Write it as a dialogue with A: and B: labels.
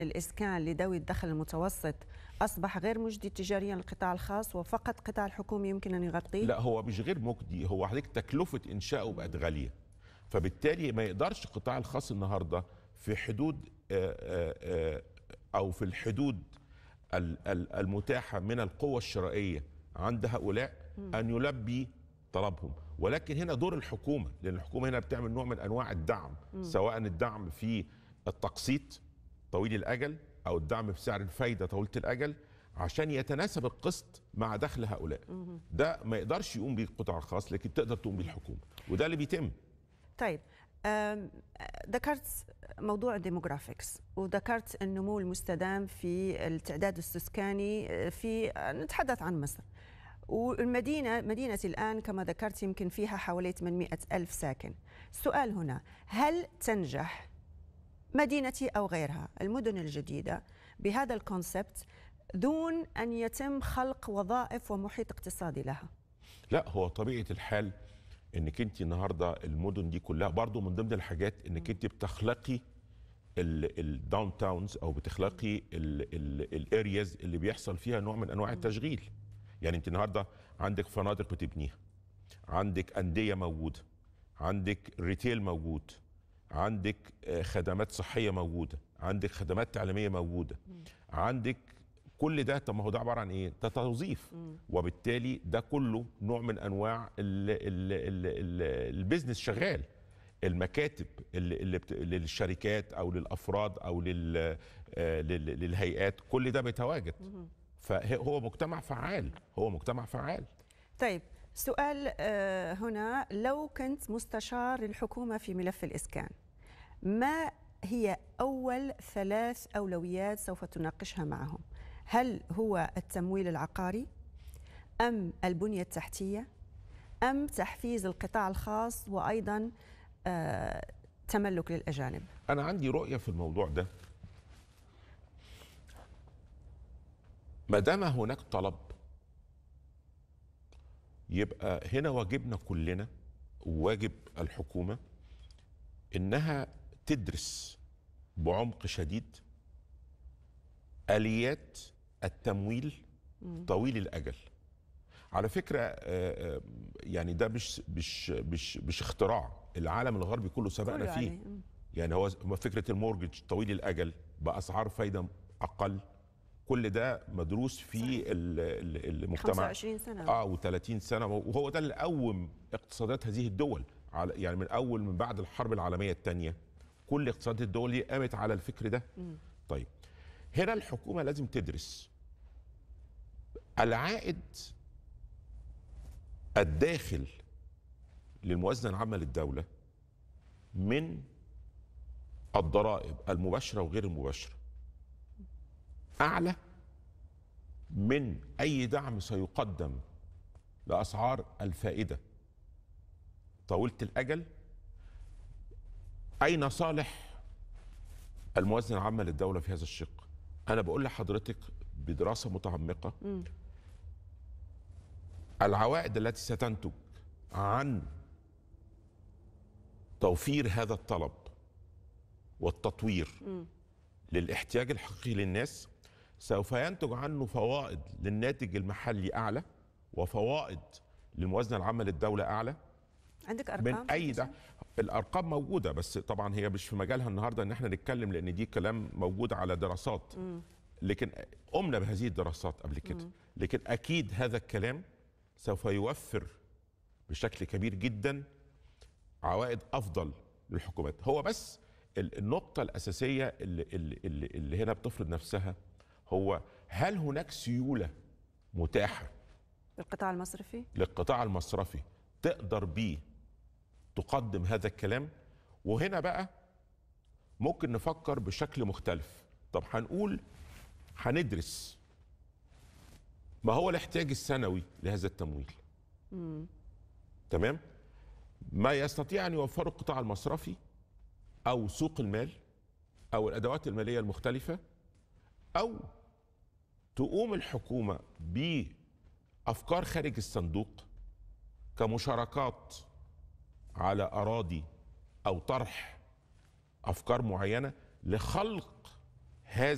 A: الإسكان لذوي الدخل المتوسط أصبح غير مجدي تجاريا للقطاع الخاص وفقط القطاع الحكومي يمكن أن يغطيه؟
B: لا هو مش غير مجدي هو حضرتك تكلفة إنشائه بقت غالية فبالتالي ما يقدرش القطاع الخاص النهارده في حدود آه، آه، آه، او في الحدود ال- ال- المتاحه من القوه الشرائيه عند هؤلاء ان يلبي طلبهم ولكن هنا دور الحكومه لان الحكومه هنا بتعمل نوع من انواع الدعم سواء الدعم في التقسيط طويل الاجل او الدعم في سعر الفايده طويله الاجل عشان يتناسب القسط مع دخل هؤلاء ده ما يقدرش يقوم به القطاع الخاص لكن تقدر تقوم به الحكومه وده اللي بيتم
A: طيب أم، ذكرت موضوع الديموغرافيكس وذكرت النمو المستدام في التعداد السكاني في نتحدث عن مصر والمدينة مدينة الآن كما ذكرت يمكن فيها حوالي 800 ألف ساكن السؤال هنا هل تنجح مدينتي أو غيرها المدن الجديدة بهذا الكونسبت دون أن يتم خلق وظائف ومحيط اقتصادي لها
B: لا هو طبيعه الحال انك انت النهارده المدن دي كلها برضو من ضمن الحاجات انك انت بتخلقي الداون تاونز او بتخلقي الارياز اللي بيحصل فيها نوع من انواع التشغيل يعني انت النهارده عندك فنادق بتبنيها عندك انديه موجوده عندك ريتيل موجود عندك آه، خدمات صحيه موجوده عندك خدمات تعليميه موجوده عندك كل ده طب ما هو ده عباره عن ايه؟ ده توظيف وبالتالي ده كله نوع من انواع ال ال ال ال البيزنس شغال المكاتب اللي اللي بت... للشركات او للافراد او لل... آه، لل... للهيئات كل ده بيتواجد فهو مجتمع فعال هو مجتمع فعال
A: طيب سؤال آه، هنا لو كنت مستشار الحكومة في ملف الإسكان ما هي أول ثلاث أولويات سوف تناقشها معهم هل هو التمويل العقاري أم البنية التحتية أم تحفيز القطاع الخاص وأيضا آه، تملك للأجانب
B: انا عندي رؤيه في الموضوع ده ما دام هناك طلب يبقى هنا واجبنا كلنا وواجب الحكومه انها تدرس بعمق شديد اليات التمويل طويل الاجل على فكره آه، آه، يعني ده مش مش مش مش اختراع العالم الغربي كله سبقنا
A: كله
B: فيه
A: عليه. مم.
B: يعني هو فكره المورجج طويل الاجل باسعار فايده اقل كل ده مدروس في ال- ال- المجتمع
A: 25 سنة
B: اه و30 سنه وهو ده اللي قوم اقتصادات هذه الدول على يعني من اول من بعد الحرب العالميه الثانيه كل اقتصادات الدول دي قامت على الفكر ده طيب هنا الحكومه لازم تدرس العائد الداخل للموازنه العامه للدوله من الضرائب المباشره وغير المباشره اعلى من اي دعم سيقدم لاسعار الفائده طويله الاجل اين صالح الموازنه العامه للدوله في هذا الشق انا بقول لحضرتك بدراسه متعمقه
A: مم.
B: العوائد التي ستنتج عن توفير هذا الطلب والتطوير
A: مم.
B: للاحتياج الحقيقي للناس سوف ينتج عنه فوائد للناتج المحلي اعلى وفوائد للموازنه العامه للدوله اعلى
A: عندك أرقام؟
B: من اي ده الارقام موجوده بس طبعا هي مش في مجالها النهارده ان احنا نتكلم لان دي كلام موجود على دراسات لكن قمنا بهذه الدراسات قبل كده لكن اكيد هذا الكلام سوف يوفر بشكل كبير جدا عوائد افضل للحكومات هو بس ال- النقطه الاساسيه اللي, اللي, اللي, اللي هنا بتفرض نفسها هو هل هناك سيوله متاحه
A: القطاع المصرفي؟
B: للقطاع المصرفي تقدر بيه تقدم هذا الكلام وهنا بقى ممكن نفكر بشكل مختلف طب هنقول هندرس ما هو الاحتياج السنوي لهذا التمويل تمام ما يستطيع ان يوفره القطاع المصرفي او سوق المال او الادوات الماليه المختلفه او تقوم الحكومه بافكار خارج الصندوق كمشاركات على اراضي او طرح افكار معينه لخلق